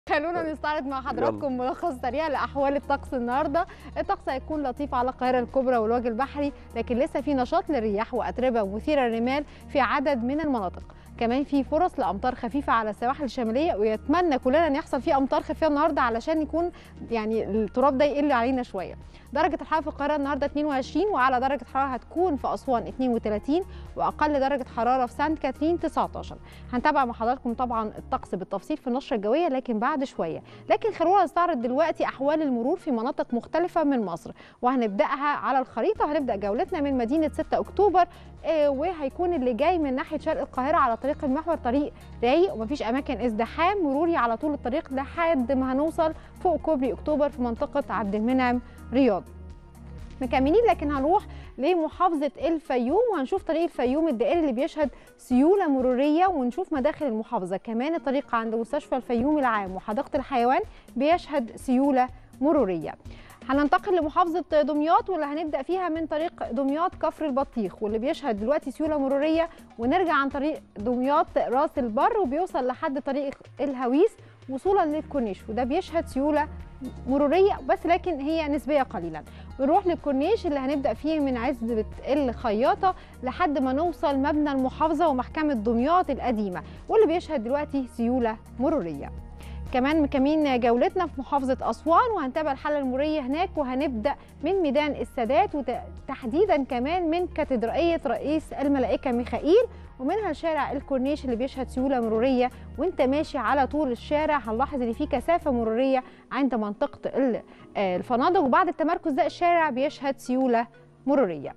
خلونا نستعرض مع حضراتكم ملخص سريع لاحوال الطقس النهارده الطقس هيكون لطيف على القاهره الكبرى والوجه البحري لكن لسه في نشاط للرياح واتربه مثيره للرمال في عدد من المناطق كمان في فرص لامطار خفيفه على السواحل الشماليه ويتمنى كلنا ان يحصل فيه امطار خفيفه النهارده علشان يكون يعني التراب ده يقل علينا شويه درجه الحراره في القاهره النهارده 22 واعلى درجه حراره هتكون في اسوان 32 واقل درجه حراره في سانت كاترين 19 هنتابع مع حضراتكم طبعا الطقس بالتفصيل في النشره الجويه لكن بعد شويه لكن خلونا نستعرض دلوقتي احوال المرور في مناطق مختلفه من مصر وهنبداها على الخريطه وهنبدا جولتنا من مدينه 6 اكتوبر آه وهيكون اللي جاي من ناحيه شرق القاهره على طريق المحور طريق رايق ومفيش اماكن ازدحام مروري على طول الطريق لحد ما هنوصل فوق كوبري اكتوبر في منطقه عبد المنعم رياض مكملين لكن هنروح لمحافظة الفيوم وهنشوف طريق الفيوم الدائري اللي بيشهد سيولة مرورية ونشوف مداخل المحافظة كمان الطريق عند مستشفى الفيوم العام وحديقة الحيوان بيشهد سيولة مرورية هننتقل لمحافظة دمياط واللي هنبدأ فيها من طريق دمياط كفر البطيخ واللي بيشهد دلوقتي سيولة مرورية ونرجع عن طريق دمياط راس البر وبيوصل لحد طريق الهويس وصولا للكورنيش وده بيشهد سيولة مرورية بس لكن هي نسبية قليلا ونروح للكورنيش اللي هنبدأ فيه من عزبة الخياطة لحد ما نوصل مبنى المحافظة ومحكمة دمياط القديمة واللي بيشهد دلوقتي سيولة مرورية كمان مكملين جولتنا في محافظة أسوان وهنتابع الحالة المرورية هناك وهنبدأ من ميدان السادات وتحديدا كمان من كاتدرائية رئيس الملائكة ميخائيل ومنها شارع الكورنيش اللي بيشهد سيولة مرورية وانت ماشي على طول الشارع هنلاحظ ان في كثافة مرورية عند منطقة الفنادق وبعد التمركز ده الشارع بيشهد سيولة مرورية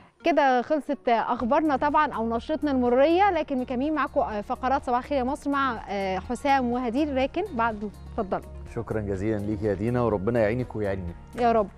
كده خلصت اخبارنا طبعا او نشرتنا المروريه لكن مكملين معاكم فقرات صباح الخير يا مصر مع حسام وهدير راكن بعد اتفضلوا شكرا جزيلا ليك يا دينا وربنا يعينك ويعيني يا رب